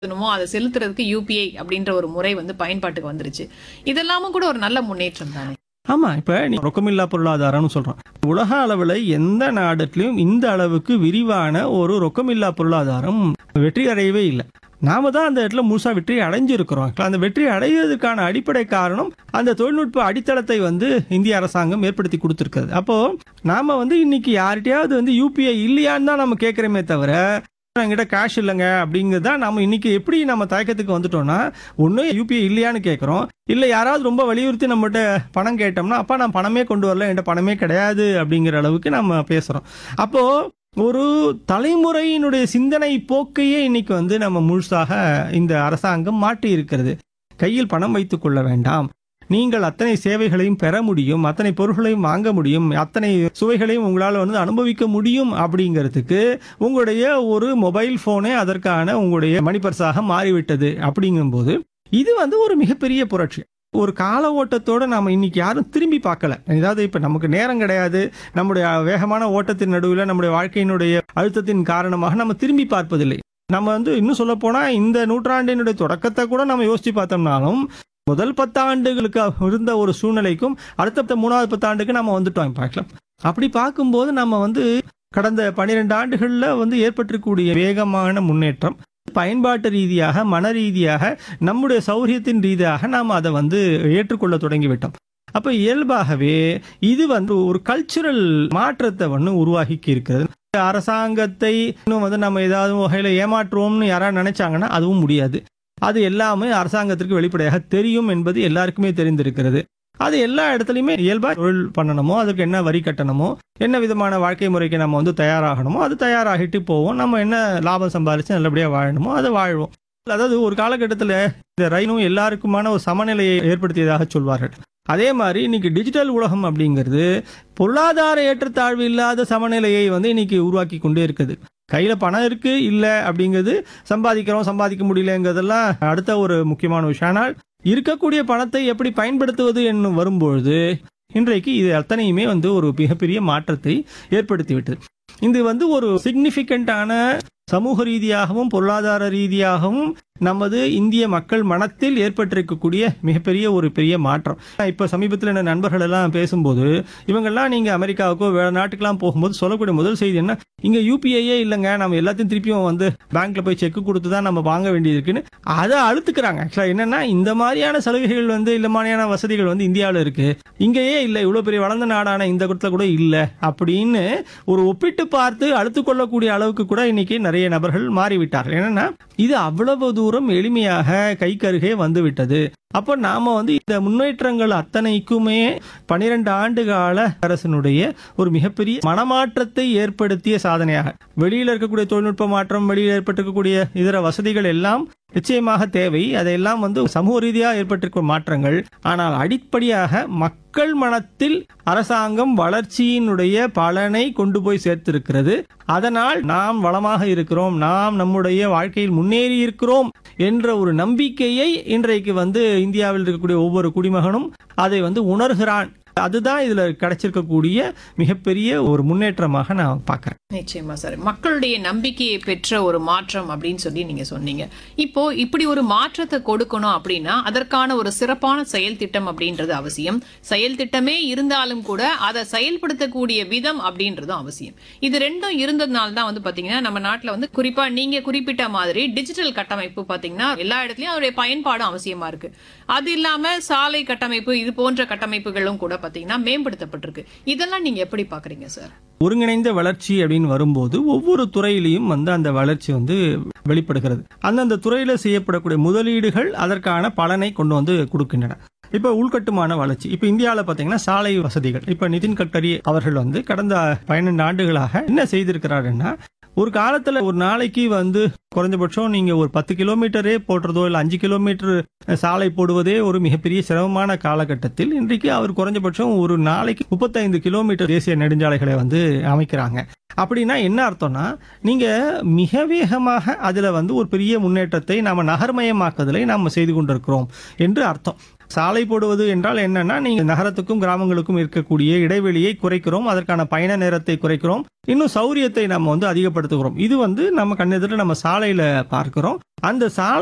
செலுத்தணுமோ அதை செலுத்துறதுக்கு யூபிஐ அப்படின்ற ஒரு முறை வந்து பயன்பாட்டுக்கு வந்துருச்சு இதெல்லாமும் கூட ஒரு நல்ல முன்னேற்றம் தானே ஆமா இப்ப நீ ரொக்கமில்லா பொருளாதாரம்னு சொல்றோம் உலக அளவுல எந்த நாடுலயும் இந்த அளவுக்கு விரிவான ஒரு ரொக்கமில்லா பொருளாதாரம் வெற்றி அடையவே இல்லை நாம தான் அந்த இடத்துல முழுசா வெற்றி அடைஞ்சிருக்கிறோம் அந்த வெற்றி அடைவதற்கான அடிப்படை காரணம் அந்த தொழில்நுட்ப அடித்தளத்தை வந்து இந்திய அரசாங்கம் ஏற்படுத்தி கொடுத்திருக்கிறது அப்போ நாம வந்து இன்னைக்கு யார்கிட்டயாவது வந்து யூபிஐ இல்லையான்னு தான் நம்ம கேட்கிறோமே தவிர என்கிட்ட கேஷ் இல்லைங்க அப்படிங்கிறது தான் நம்ம இன்னைக்கு எப்படி நம்ம தயக்கத்துக்கு வந்துட்டோம்னா ஒன்று யூபிஐ இல்லையான்னு கேட்குறோம் இல்லை யாராவது ரொம்ப வலியுறுத்தி நம்மகிட்ட பணம் கேட்டோம்னா அப்பா நான் பணமே கொண்டு வரல என்கிட்ட பணமே கிடையாது அப்படிங்கிற அளவுக்கு நம்ம பேசுகிறோம் அப்போ ஒரு தலைமுறையினுடைய சிந்தனை போக்கையே இன்னைக்கு வந்து நம்ம முழுசாக இந்த அரசாங்கம் மாற்றி இருக்கிறது கையில் பணம் வைத்துக் கொள்ள வேண்டாம் நீங்கள் அத்தனை சேவைகளையும் பெற முடியும் அத்தனை பொருட்களையும் வாங்க முடியும் அத்தனை சுவைகளையும் உங்களால் வந்து அனுபவிக்க முடியும் அப்படிங்கிறதுக்கு உங்களுடைய ஒரு மொபைல் போனே அதற்கான உங்களுடைய மணிப்பர்ஸாக மாறிவிட்டது அப்படிங்கும்போது இது வந்து ஒரு மிகப்பெரிய புரட்சி ஒரு கால ஓட்டத்தோட நாம இன்னைக்கு யாரும் திரும்பி பார்க்கல ஏதாவது இப்ப நமக்கு நேரம் கிடையாது நம்முடைய வேகமான ஓட்டத்தின் நடுவில் நம்முடைய வாழ்க்கையினுடைய அழுத்தத்தின் காரணமாக நம்ம திரும்பி பார்ப்பதில்லை நம்ம வந்து இன்னும் சொல்ல போனா இந்த நூற்றாண்டினுடைய தொடக்கத்தை கூட நம்ம யோசிச்சு பார்த்தோம்னாலும் முதல் பத்தாண்டுகளுக்கு இருந்த ஒரு சூழ்நிலைக்கும் அடுத்த மூணாவது பத்தாண்டுக்கு நம்ம வந்துட்டோம் பார்க்கலாம் அப்படி பார்க்கும்போது நம்ம வந்து கடந்த பன்னிரெண்டு ஆண்டுகள்ல வந்து ஏற்பட்டிருக்கக்கூடிய வேகமான முன்னேற்றம் பயன்பாட்டு ரீதியாக மன ரீதியாக நம்முடைய சௌரியத்தின் ரீதியாக நாம் அதை வந்து ஏற்றுக்கொள்ள தொடங்கிவிட்டோம் அப்ப இயல்பாகவே இது வந்து ஒரு கல்ச்சுரல் மாற்றத்தை வந்து உருவாக்கி இருக்கிறது அரசாங்கத்தை இன்னும் வந்து நம்ம ஏதாவது வகையில ஏமாற்றுவோம்னு யாராவது நினைச்சாங்கன்னா அதுவும் முடியாது அது எல்லாமே அரசாங்கத்திற்கு வெளிப்படையாக தெரியும் என்பது எல்லாருக்குமே தெரிந்திருக்கிறது அது எல்லா இடத்துலையுமே இயல்பா தொழில் பண்ணணுமோ அதுக்கு என்ன வரி கட்டணுமோ என்ன விதமான வாழ்க்கை முறைக்கு நம்ம வந்து தயாராகணுமோ அது தயாராகிட்டு போவோம் நம்ம என்ன லாபம் சம்பாதிச்சு நல்லபடியாக வாழணுமோ அதை வாழ்வோம் அதாவது ஒரு காலகட்டத்தில் இந்த ரயிலும் எல்லாருக்குமான ஒரு சமநிலையை ஏற்படுத்தியதாக சொல்வார்கள் அதே மாதிரி இன்னைக்கு டிஜிட்டல் உலகம் அப்படிங்கிறது பொருளாதார ஏற்றத்தாழ்வு இல்லாத சமநிலையை வந்து இன்னைக்கு உருவாக்கி கொண்டே இருக்குது கையில பணம் இருக்கு இல்ல அப்படிங்கிறது சம்பாதிக்கிறோம் சம்பாதிக்க முடியலங்கிறதெல்லாம் அடுத்த ஒரு முக்கியமான விஷயம் ஆனால் இருக்கக்கூடிய பணத்தை எப்படி பயன்படுத்துவது என்று வரும்பொழுது இன்றைக்கு இது அத்தனையுமே வந்து ஒரு மிகப்பெரிய மாற்றத்தை ஏற்படுத்திவிட்டது இது வந்து ஒரு சிக்னிபிகண்டான சமூக ரீதியாகவும் பொருளாதார ரீதியாகவும் நமது இந்திய மக்கள் மனத்தில் ஏற்பட்டிருக்கக்கூடிய மிகப்பெரிய ஒரு பெரிய மாற்றம் இப்ப சமீபத்தில் என்ன நண்பர்கள் எல்லாம் பேசும்போது இவங்கெல்லாம் நீங்க அமெரிக்காவுக்கோ வேற நாட்டுக்கெல்லாம் போகும்போது சொல்லக்கூடிய முதல் செய்தி என்ன இங்க யூபிஐயே இல்லைங்க நம்ம எல்லாத்தையும் திருப்பியும் வந்து பேங்க்ல போய் செக் கொடுத்து தான் நம்ம வாங்க வேண்டியது இருக்குன்னு அதை அழுத்துக்கிறாங்க ஆக்சுவலா என்னன்னா இந்த மாதிரியான சலுகைகள் வந்து இந்த மாதிரியான வசதிகள் வந்து இந்தியாவில் இருக்கு இங்கேயே இல்லை இவ்வளவு பெரிய வளர்ந்த நாடான இந்த இடத்துல கூட இல்லை அப்படின்னு ஒரு ஒப்பிட்டு பார்த்து அழுத்து கொள்ளக்கூடிய அளவுக்கு கூட இன்னைக்கு நிறைய நபர்கள் மாறிவிட்டார்கள் என்னன்னா இது அவ்வளவு தூரம் எளிமையாக கைக்கருகே வந்துவிட்டது அப்போ நாம வந்து இந்த முன்னேற்றங்கள் அத்தனைக்குமே பனிரெண்டு ஆண்டு கால அரசனுடைய ஒரு மிகப்பெரிய மனமாற்றத்தை ஏற்படுத்திய சாதனையாக வெளியில இருக்கக்கூடிய தொழில்நுட்ப மாற்றம் வெளியில் ஏற்பட்டிருக்கக்கூடிய இதர வசதிகள் எல்லாம் நிச்சயமாக தேவை அதையெல்லாம் வந்து சமூக ரீதியாக ஏற்பட்டிருக்கும் மாற்றங்கள் ஆனால் அடிப்படையாக மக்கள் மனத்தில் அரசாங்கம் வளர்ச்சியினுடைய பலனை கொண்டு போய் சேர்த்திருக்கிறது அதனால் நாம் வளமாக இருக்கிறோம் நாம் நம்முடைய வாழ்க்கையில் முன்னேறி இருக்கிறோம் என்ற ஒரு நம்பிக்கையை இன்றைக்கு வந்து இந்தியாவில் இருக்கக்கூடிய ஒவ்வொரு குடிமகனும் அதை வந்து உணர்கிறான் அதுதான் இதுல கிடைச்சிருக்கக்கூடிய மிகப்பெரிய ஒரு முன்னேற்றமாக நான் பார்க்கறேன் நிச்சயமா சார் மக்களுடைய நம்பிக்கையை பெற்ற ஒரு மாற்றம் அப்படின்னு சொல்லி நீங்க சொன்னீங்க இப்போ இப்படி ஒரு மாற்றத்தை கொடுக்கணும் அப்படின்னா அதற்கான ஒரு சிறப்பான செயல் திட்டம் அப்படின்றது அவசியம் செயல் திட்டமே இருந்தாலும் கூட அதை செயல்படுத்தக்கூடிய விதம் அப்படின்றதும் அவசியம் இது ரெண்டும் இருந்ததுனால தான் வந்து பாத்தீங்கன்னா நம்ம நாட்டுல வந்து குறிப்பா நீங்க குறிப்பிட்ட மாதிரி டிஜிட்டல் கட்டமைப்பு பாத்தீங்கன்னா எல்லா இடத்துலயும் அதோடைய பயன்பாடும் அவசியமா இருக்கு அது இல்லாம சாலை கட்டமைப்பு இது போன்ற கட்டமைப்புகளும் கூட பாத்தீங்கன்னா மேம்படுத்தப்பட்டிருக்கு இதெல்லாம் நீங்க எப்படி பாக்குறீங்க சார் ஒருங்கிணைந்த வளர்ச்சி அப்படின்னு வரும்போது ஒவ்வொரு துறையிலையும் வந்து அந்த வளர்ச்சி வந்து வெளிப்படுகிறது அந்தந்த துறையில செய்யப்படக்கூடிய முதலீடுகள் அதற்கான பலனை கொண்டு வந்து கொடுக்கின்றன இப்ப உள்கட்டுமான வளர்ச்சி இப்ப இந்தியாவில் பாத்தீங்கன்னா சாலை வசதிகள் இப்ப நிதின் கட்கரி அவர்கள் வந்து கடந்த பன்னெண்டு ஆண்டுகளாக என்ன செய்திருக்கிறாருன்னா ஒரு காலத்துல ஒரு நாளைக்கு வந்து குறைஞ்சபட்சம் நீங்க ஒரு பத்து கிலோமீட்டரே போடுறதோ இல்ல அஞ்சு கிலோமீட்டர் சாலை போடுவதே ஒரு மிகப்பெரிய சிரமமான காலகட்டத்தில் இன்றைக்கு அவர் குறைஞ்சபட்சம் ஒரு நாளைக்கு முப்பத்தைந்து கிலோமீட்டர் தேசிய நெடுஞ்சாலைகளை வந்து அமைக்கிறாங்க அப்படின்னா என்ன அர்த்தம்னா நீங்க மிக வேகமாக அதுல வந்து ஒரு பெரிய முன்னேற்றத்தை நாம நகர்மயமாக்குதலை நாம செய்து கொண்டிருக்கிறோம் என்று அர்த்தம் சாலை போடுவது என்றால் என்னன்னா நீங்க நகரத்துக்கும் கிராமங்களுக்கும் இருக்கக்கூடிய இடைவெளியை குறைக்கிறோம் அதற்கான பயண நேரத்தை குறைக்கிறோம் இன்னும் சௌரியத்தை நம்ம வந்து அதிகப்படுத்துகிறோம் இது வந்து நம்ம கண்ணெதிர நம்ம சாலையில பார்க்கிறோம் அந்த சாலை